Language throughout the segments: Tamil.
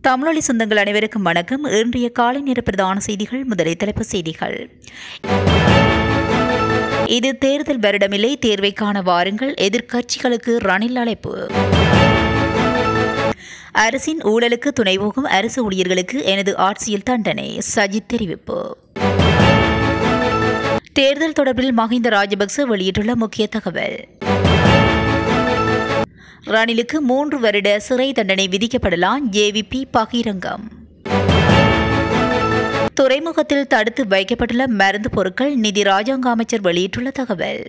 தமிழொலி சொந்தங்கள் அனைவருக்கும் வணக்கம் இன்றைய காலை நேர பிரதான செய்திகள் முதலில் தலைப்பு செய்திகள் இது தேர்தல் வருடமில்லை தேர்வைக்கான வாருங்கள் எதிர்க்கட்சிகளுக்கு ரணில் அழைப்பு அரசின் ஊழலுக்கு துணை போகும் அரசு ஊழியர்களுக்கு எனது ஆட்சியில் தண்டனை சஜித் தெரிவிப்பு தேர்தல் தொடர்பில் மஹிந்த ராஜபக்ச வெளியிட்டுள்ள முக்கிய தகவல் ரணிலுக்கு மூன்று வருட சிறை தண்டனை விதிக்கப்படலாம் ஜேவிபி பகிரங்கம் துறைமுகத்தில் தடுத்து வைக்கப்பட்டுள்ள மருந்து பொருட்கள் நிதி ராஜாங்க அமைச்சர் வெளியிட்டுள்ள தகவல்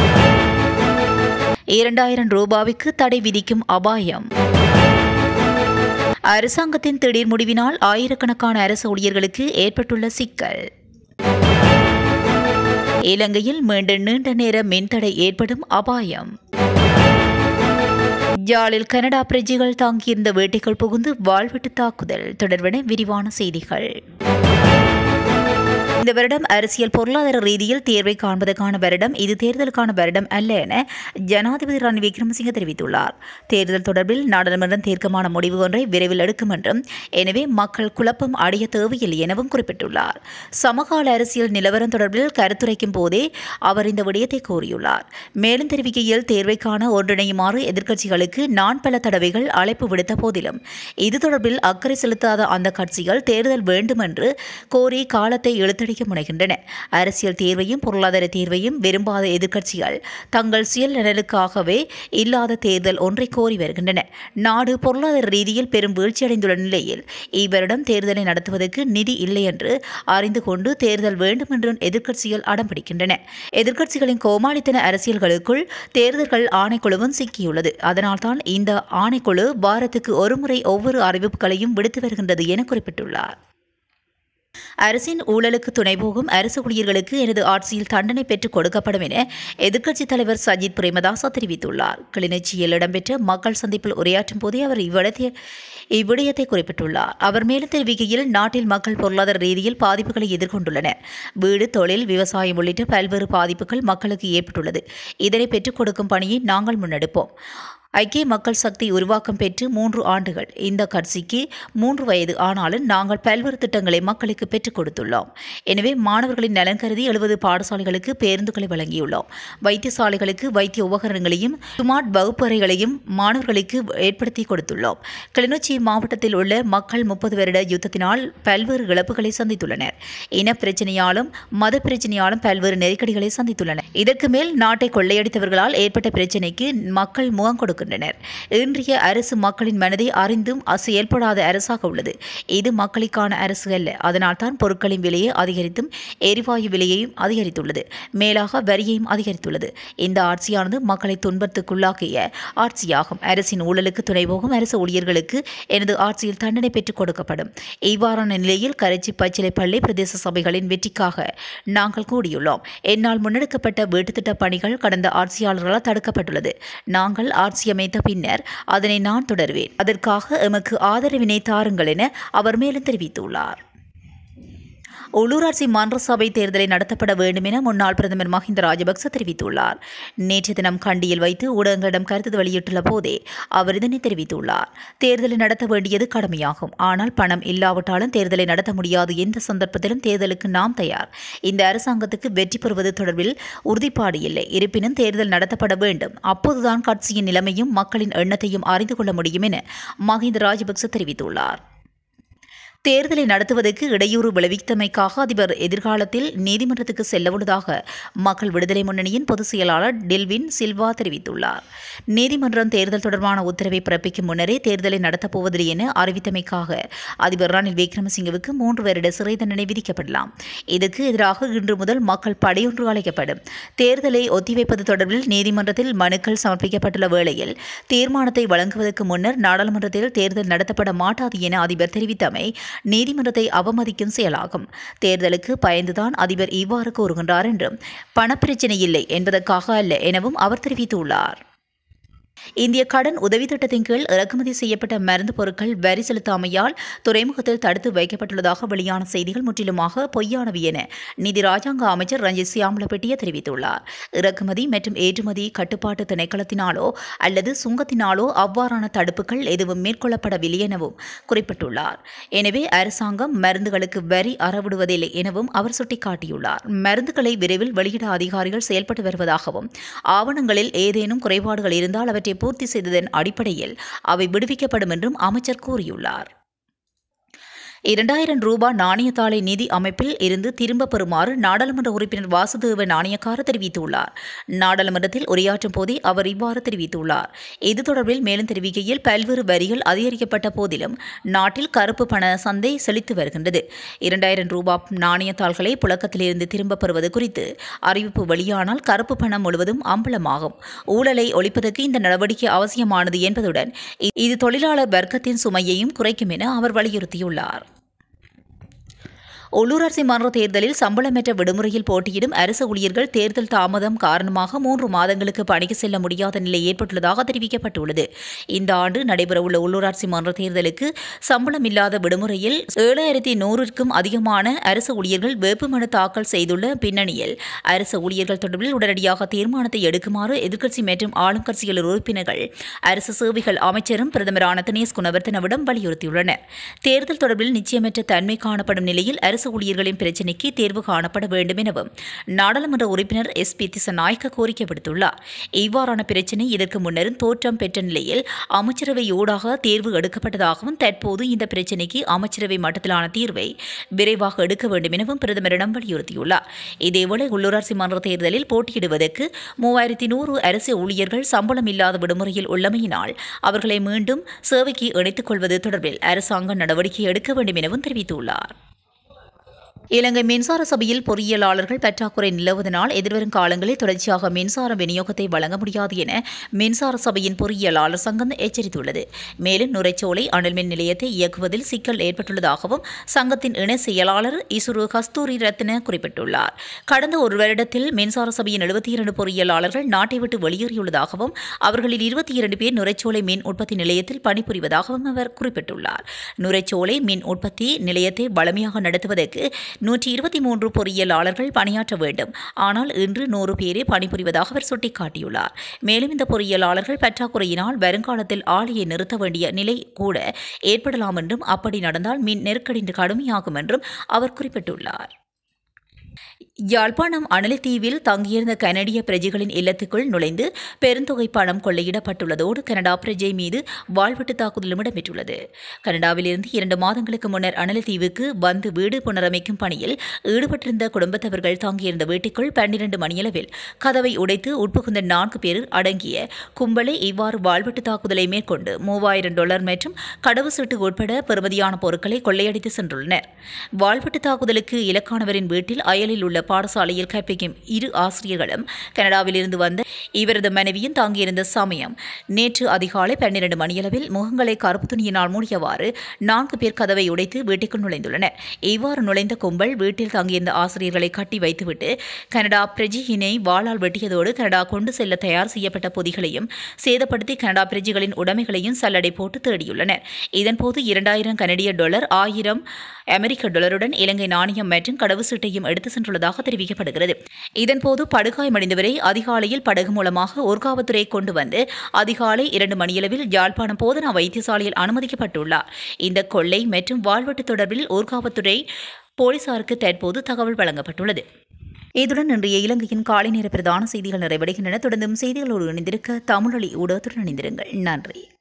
இரண்டாயிரம் ரூபாய்க்கு தடை விதிக்கும் அபாயம் அரசாங்கத்தின் திடீர் முடிவினால் ஆயிரக்கணக்கான அரசு ஊழியர்களுக்கு ஏற்பட்டுள்ள சிக்கல் இலங்கையில் மீண்டும் நீண்ட நேர மின்தடை ஏற்படும் அபாயம் ஜாலில் கனடா பிரஜைகள் தாங்கியிருந்த வேட்டைக்குள் புகுந்து வாழ்விட்டு தாக்குதல் தொடர்பான விரிவான செய்திகள் இந்த வருடம் அரசியல் பொருளாதார ரீதியில் தேர்வை காண்பதற்கான வருடம் இது தேர்தலுக்கான வருடம் அல்ல என ஜனாதிபதி ரணில் விக்ரமசிங்க தெரிவித்துள்ளார் தேர்தல் தொடர்பில் நாடாளுமன்றம் தீர்க்கமான முடிவு ஒன்றை விரைவில் எடுக்கும் என்றும் எனவே மக்கள் குழப்பம் அடைய தேவையில்லை எனவும் குறிப்பிட்டுள்ளார் சமகால அரசியல் நிலவரம் தொடர்பில் கருத்துரைக்கும் போதே அவர் இந்த விடயத்தை கூறியுள்ளார் மேலும் தெரிவிக்கையில் தேர்வைக்கான ஒன்றிணையுமாறு எதிர்க்கட்சிகளுக்கு நான் பல தடவைகள் அழைப்பு விடுத்த போதிலும் இது தொடர்பில் அக்கறை செலுத்தாத அந்த கட்சிகள் தேர்தல் வேண்டும் என்று கோரி காலத்தை இழுத்தடிக்க முனைகின்றன அரசியல் தீர்வையும் பொருளாதார தீர்வையும் விரும்பாத எதிர்க்கட்சிகள் தங்கள் சுயல் நலனுக்காகவே இல்லாத தேர்தல் ஒன்றை கோரி வருகின்றன நாடு பொருளாதார ரீதியில் பெரும் வீழ்ச்சியடைந்துள்ள நிலையில் இவ்வருடம் தேர்தலை நடத்துவதற்கு நிதி இல்லை என்று அறிந்து கொண்டு தேர்தல் வேண்டும் என்று எதிர்க்கட்சிகள் அடம் பிடிக்கின்றன எதிர்க்கட்சிகளின் கோமாளித்தன அரசியல்களுக்குள் தேர்தல்கள் ஆணைக்குழுவும் சிக்கியுள்ளது அதனால்தான் இந்த ஆணைக்குழு வாரத்துக்கு ஒருமுறை ஒவ்வொரு அறிவிப்புகளையும் விடுத்து வருகின்றது என குறிப்பிட்டுள்ளார் அரசின் ஊழலுக்கு துணை போகும் அரசு ஊழியர்களுக்கு எனது ஆட்சியில் தண்டனை பெற்றுக் கொடுக்கப்படும் என எதிர்க்கட்சித் தலைவர் சஜித் பிரேமதாசா தெரிவித்துள்ளார் கிளிநொச்சியில் இடம்பெற்ற மக்கள் சந்திப்பில் உரையாற்றும் போதே அவர் இவ்விடத்தை இவ்விடயத்தை குறிப்பிட்டுள்ளார் அவர் மேலும் தெரிவிக்கையில் நாட்டில் மக்கள் பொருளாதார ரீதியில் பாதிப்புகளை எதிர்கொண்டுள்ளனர் வீடு தொழில் விவசாயம் உள்ளிட்ட பல்வேறு பாதிப்புகள் மக்களுக்கு ஏற்பட்டுள்ளது இதனை பெற்றுக் கொடுக்கும் பணியை நாங்கள் முன்னெடுப்போம் ஐக்கிய மக்கள் சக்தி உருவாக்கம் பெற்று மூன்று ஆண்டுகள் இந்த கட்சிக்கு மூன்று வயது ஆனாலும் நாங்கள் பல்வேறு திட்டங்களை மக்களுக்கு பெற்றுக் கொடுத்துள்ளோம் எனவே மாணவர்களின் நலன் கருதி எழுபது பாடசாலைகளுக்கு பேருந்துகளை வழங்கியுள்ளோம் வைத்தியசாலைகளுக்கு வைத்திய உபகரணங்களையும் ஸ்மார்ட் வகுப்பறைகளையும் மாணவர்களுக்கு ஏற்படுத்தி கொடுத்துள்ளோம் கிளிநொச்சி மாவட்டத்தில் உள்ள மக்கள் முப்பது வருட யுத்தத்தினால் பல்வேறு இழப்புகளை சந்தித்துள்ளனர் இன பிரச்சனையாலும் மத பிரச்சனையாலும் பல்வேறு நெருக்கடிகளை சந்தித்துள்ளனர் இதற்கு மேல் நாட்டை கொள்ளையடித்தவர்களால் ஏற்பட்ட பிரச்சினைக்கு மக்கள் முகம் கொடுக்க வருகின்றனர் இன்றைய அரசு மக்களின் மனதை அறிந்தும் செயல்படாத அரசாக உள்ளது இது மக்களுக்கான அரசு அல்ல அதனால்தான் பொருட்களின் விலையை அதிகரித்தும் எரிவாயு விலையையும் அதிகரித்துள்ளது மேலாக வரியையும் அதிகரித்துள்ளது இந்த ஆட்சியானது மக்களை துன்பத்துக்குள்ளாக்கிய ஆட்சியாகும் அரசின் ஊழலுக்கு துணை போகும் அரசு ஊழியர்களுக்கு எனது ஆட்சியில் தண்டனை பெற்றுக் கொடுக்கப்படும் இவ்வாறான நிலையில் கரைச்சி பச்சிலை பள்ளி பிரதேச சபைகளின் வெற்றிக்காக நாங்கள் கூடியுள்ளோம் என்னால் முன்னெடுக்கப்பட்ட வீட்டுத்திட்ட பணிகள் கடந்த ஆட்சியாளர்களால் தடுக்கப்பட்டுள்ளது நாங்கள் ஆட்சி அமைத்த பின்னர் அதனை நான் தொடர்வேன் அதற்காக எமக்கு ஆதரவினை தாருங்கள் என அவர் மேலும் தெரிவித்துள்ளார் உள்ளூராட்சி மன்ற சபை தேர்தலை நடத்தப்பட வேண்டும் என முன்னாள் பிரதமர் மஹிந்த ராஜபக்ச தெரிவித்துள்ளார் நேற்று தினம் கண்டியில் வைத்து ஊடகங்களிடம் கருத்து வெளியிட்டுள்ள போதே அவர் இதனை தெரிவித்துள்ளார் தேர்தலை நடத்த வேண்டியது கடமையாகும் ஆனால் பணம் இல்லாவிட்டாலும் தேர்தலை நடத்த முடியாது எந்த சந்தர்ப்பத்திலும் தேர்தலுக்கு நாம் தயார் இந்த அரசாங்கத்துக்கு வெற்றி பெறுவது தொடர்பில் உறுதிப்பாடு இல்லை இருப்பினும் தேர்தல் நடத்தப்பட வேண்டும் அப்போதுதான் கட்சியின் நிலைமையும் மக்களின் எண்ணத்தையும் அறிந்து கொள்ள முடியும் என மஹிந்த ராஜபக்ச தெரிவித்துள்ளார் தேர்தலை நடத்துவதற்கு இடையூறு விளைவித்தமைக்காக அதிபர் எதிர்காலத்தில் நீதிமன்றத்துக்கு செல்லவுள்ளதாக மக்கள் விடுதலை முன்னணியின் பொதுச் செயலாளர் டெல்வின் சில்வா தெரிவித்துள்ளார் நீதிமன்றம் தேர்தல் தொடர்பான உத்தரவை பிறப்பிக்கும் முன்னரே தேர்தலை நடத்தப்போவதில்லை என அறிவித்தமைக்காக அதிபர் ரணில் விக்ரமசிங்கவுக்கு மூன்று வருட சிறை தண்டனை விதிக்கப்படலாம் இதற்கு எதிராக இன்று முதல் மக்கள் படையொன்று அழைக்கப்படும் தேர்தலை ஒத்திவைப்பது தொடர்பில் நீதிமன்றத்தில் மனுக்கள் சமர்ப்பிக்கப்பட்டுள்ள வேளையில் தீர்மானத்தை வழங்குவதற்கு முன்னர் நாடாளுமன்றத்தில் தேர்தல் நடத்தப்பட மாட்டாது என அதிபர் தெரிவித்தமை நீதிமன்றத்தை அவமதிக்கும் செயலாகும் தேர்தலுக்கு பயந்துதான் அதிபர் இவ்வாறு கூறுகின்றார் என்றும் பணப்பிரச்சினை இல்லை என்பதற்காக அல்ல எனவும் அவர் தெரிவித்துள்ளார் இந்திய கடன் உதவி திட்டத்தின் கீழ் இறக்குமதி செய்யப்பட்ட மருந்து பொருட்கள் வரி செலுத்தாமையால் துறைமுகத்தில் தடுத்து வைக்கப்பட்டுள்ளதாக வெளியான செய்திகள் முற்றிலுமாக பொய்யானவை என நிதி ராஜாங்க அமைச்சர் ரஞ்சித் சியாமலப்பட்டிய தெரிவித்துள்ளார் இறக்குமதி மற்றும் ஏற்றுமதி கட்டுப்பாட்டு திணைக்களத்தினாலோ அல்லது சுங்கத்தினாலோ அவ்வாறான தடுப்புகள் எதுவும் மேற்கொள்ளப்படவில்லை எனவும் குறிப்பிட்டுள்ளார் எனவே அரசாங்கம் மருந்துகளுக்கு வரி அறவிடுவதில்லை எனவும் அவர் சுட்டிக்காட்டியுள்ளார் மருந்துகளை விரைவில் வெளியிட அதிகாரிகள் செயல்பட்டு வருவதாகவும் ஆவணங்களில் ஏதேனும் குறைபாடுகள் இருந்தால் அவற்றை பூர்த்தி செய்ததன் அடிப்படையில் அவை விடுவிக்கப்படும் என்றும் அமைச்சர் கூறியுள்ளார் இரண்டாயிரம் ரூபாய் நாணயத்தாளை நிதி அமைப்பில் இருந்து திரும்பப் பெறுமாறு நாடாளுமன்ற உறுப்பினர் வாசுதேவ நாணயக்கார தெரிவித்துள்ளார் நாடாளுமன்றத்தில் உரையாற்றும் போதே அவர் இவ்வாறு தெரிவித்துள்ளார் இது தொடர்பில் மேலும் தெரிவிக்கையில் பல்வேறு வரிகள் அதிகரிக்கப்பட்ட போதிலும் நாட்டில் கருப்பு பண சந்தை செழித்து வருகின்றது இரண்டாயிரம் ரூபாய் நாணயத்தாள்களை புழக்கத்திலிருந்து திரும்பப் பெறுவது குறித்து அறிவிப்பு வெளியானால் கருப்பு பணம் முழுவதும் அம்பலமாகும் ஊழலை ஒழிப்பதற்கு இந்த நடவடிக்கை அவசியமானது என்பதுடன் இது தொழிலாளர் வர்க்கத்தின் சுமையையும் குறைக்கும் என அவர் வலியுறுத்தியுள்ளார் உள்ளூராட்சி மன்ற தேர்தலில் சம்பளமற்ற விடுமுறையில் போட்டியிடும் அரசு ஊழியர்கள் தேர்தல் தாமதம் காரணமாக மூன்று மாதங்களுக்கு பணிக்கு செல்ல முடியாத நிலை ஏற்பட்டுள்ளதாக தெரிவிக்கப்பட்டுள்ளது இந்த ஆண்டு நடைபெறவுள்ள உள்ளூராட்சி மன்ற தேர்தலுக்கு சம்பளம் இல்லாத விடுமுறையில் ஏழாயிரத்தி நூறுக்கும் அதிகமான அரசு ஊழியர்கள் வேட்புமனு தாக்கல் செய்துள்ள பின்னணியில் அரசு ஊழியர்கள் தொடர்பில் உடனடியாக தீர்மானத்தை எடுக்குமாறு எதிர்க்கட்சி மற்றும் ஆளும் கட்சிகள் உறுப்பினர்கள் அரசு சேவைகள் அமைச்சரும் பிரதமரான தினேஷ் குணவர்த்தனவிடம் வலியுறுத்தியுள்ளனர் தேர்தல் தொடர்பில் நிச்சயமற்ற தன்மை காணப்படும் நிலையில் அரசு அரசு ஊழியர்களின் பிரச்சினைக்கு தேர்வு காணப்பட வேண்டும் எனவும் நாடாளுமன்ற உறுப்பினர் எஸ் பி திசநாயக்க கோரிக்கை விடுத்துள்ளார் இவ்வாறான பிரச்சினை இதற்கு முன்னரும் தோற்றம் பெற்ற நிலையில் அமைச்சரவை ஊடாக தேர்வு எடுக்கப்பட்டதாகவும் தற்போது இந்த பிரச்சினைக்கு அமைச்சரவை மட்டத்திலான தீர்வை விரைவாக எடுக்க வேண்டும் எனவும் பிரதமரிடம் வலியுறுத்தியுள்ளார் இதேவேளை உள்ளூராட்சி மன்ற தேர்தலில் போட்டியிடுவதற்கு மூவாயிரத்தி நூறு அரசு ஊழியர்கள் சம்பளம் இல்லாத விடுமுறையில் உள்ளமையினால் அவர்களை மீண்டும் சேவைக்கு இணைத்துக் கொள்வது தொடர்பில் அரசாங்கம் நடவடிக்கை எடுக்க வேண்டும் எனவும் தெரிவித்துள்ளார் இலங்கை மின்சார சபையில் பொறியியலாளர்கள் பற்றாக்குறை நிலவுவதனால் எதிர்வரும் காலங்களில் தொடர்ச்சியாக மின்சார விநியோகத்தை வழங்க முடியாது என மின்சார சபையின் பொறியியலாளர் சங்கம் எச்சரித்துள்ளது மேலும் நுரைச்சோலை அனல் மின் நிலையத்தை இயக்குவதில் சிக்கல் ஏற்பட்டுள்ளதாகவும் சங்கத்தின் இணை செயலாளர் இசுரு கஸ்தூரி ரத்ன குறிப்பிட்டுள்ளார் கடந்த ஒரு வருடத்தில் மின்சார சபையின் எழுபத்தி இரண்டு பொறியியலாளர்கள் நாட்டை விட்டு வெளியேறியுள்ளதாகவும் அவர்களில் இருபத்தி இரண்டு பேர் நுரைச்சோலை மின் உற்பத்தி நிலையத்தில் பணிபுரிவதாகவும் அவர் குறிப்பிட்டுள்ளார் நுரைச்சோலை மின் உற்பத்தி நிலையத்தை வளமையாக நடத்துவதற்கு நூற்றி இருபத்தி மூன்று பொறியியலாளர்கள் பணியாற்ற வேண்டும் ஆனால் இன்று நூறு பேரே பணிபுரிவதாக அவர் சுட்டிக்காட்டியுள்ளார் மேலும் இந்த பொறியியலாளர்கள் பற்றாக்குறையினால் வருங்காலத்தில் ஆலையை நிறுத்த வேண்டிய நிலை கூட ஏற்படலாம் என்றும் அப்படி நடந்தால் மின் நெருக்கடி கடுமையாகும் என்றும் அவர் குறிப்பிட்டுள்ளார் யாழ்ப்பாணம் அனலித்தீவில் தங்கியிருந்த கனடிய பிரஜைகளின் இல்லத்துக்குள் நுழைந்து பெருந்தொகை பணம் கொள்ளையிடப்பட்டுள்ளதோடு கனடா பிரஜை மீது வாழ்வெட்டு தாக்குதலும் இடம்பெற்றுள்ளது கனடாவிலிருந்து இரண்டு மாதங்களுக்கு முன்னர் அனலித்தீவுக்கு வந்து வீடு புனரமைக்கும் பணியில் ஈடுபட்டிருந்த குடும்பத்தவர்கள் தங்கியிருந்த வீட்டுக்குள் பன்னிரண்டு மணியளவில் கதவை உடைத்து உட்புகுந்த நான்கு பேர் அடங்கிய கும்பலை இவ்வாறு வாழ்வெட்டு தாக்குதலை மேற்கொண்டு மூவாயிரம் டாலர் மற்றும் கடவுச்சீட்டு உட்பட பெறுமதியான பொருட்களை கொள்ளையடித்து சென்றுள்ளனர் வாழ்வெட்டு தாக்குதலுக்கு இலக்கானவரின் வீட்டில் அயலில் உள்ள பாடசாலையில் கற்பிக்கும் இரு ஆசிரியர்களும் கனடாவிலிருந்து வந்த இவரது மனைவியும் தங்கியிருந்த சமயம் நேற்று அதிகாலை பன்னிரண்டு மணியளவில் முகங்களை கருப்பு துணியினால் மூடியவாறு நான்கு பேர் கதவை உடைத்து வீட்டுக்குள் நுழைந்துள்ளனர் இவ்வாறு நுழைந்த கும்பல் வீட்டில் தங்கியிருந்த ஆசிரியர்களை கட்டி வைத்துவிட்டு கனடா பிரஜியினை வாளால் வெட்டியதோடு கனடா கொண்டு செல்ல தயார் செய்யப்பட்ட பொதிகளையும் சேதப்படுத்தி கனடா பிரஜைகளின் உடைமைகளையும் சல்லடை போட்டு தேடியுள்ளனர் இதன்போது இரண்டாயிரம் கனடிய டாலர் ஆயிரம் அமெரிக்க டாலருடன் இலங்கை நாணயம் மற்றும் கடவுச்சீட்டையும் எடுத்து சென்றுள்ளதாக தெரிவிக்கப்படுகிறது இதன்போது படுகாயமடைந்தவரை அதிகாலையில் படகு மூலமாக ஊர்காவத்துறை கொண்டு வந்து அதிகாலை இரண்டு மணியளவில் யாழ்ப்பாணம் போதனா வைத்தியசாலையில் அனுமதிக்கப்பட்டுள்ளார் இந்த கொள்ளை மற்றும் வாழ்வெட்டு தொடர்பில் ஊர்காவத்துறை போலீசாருக்கு தற்போது தகவல் வழங்கப்பட்டுள்ளது இத்துடன் இன்றைய இலங்கையின் காலை நேர பிரதான செய்திகள் நிறைவடைகின்றன தொடர்ந்தும் செய்திகளோடு இணைந்திருக்க தமிழொலி ஊடகத்துடன் இணைந்திருங்கள் நன்றி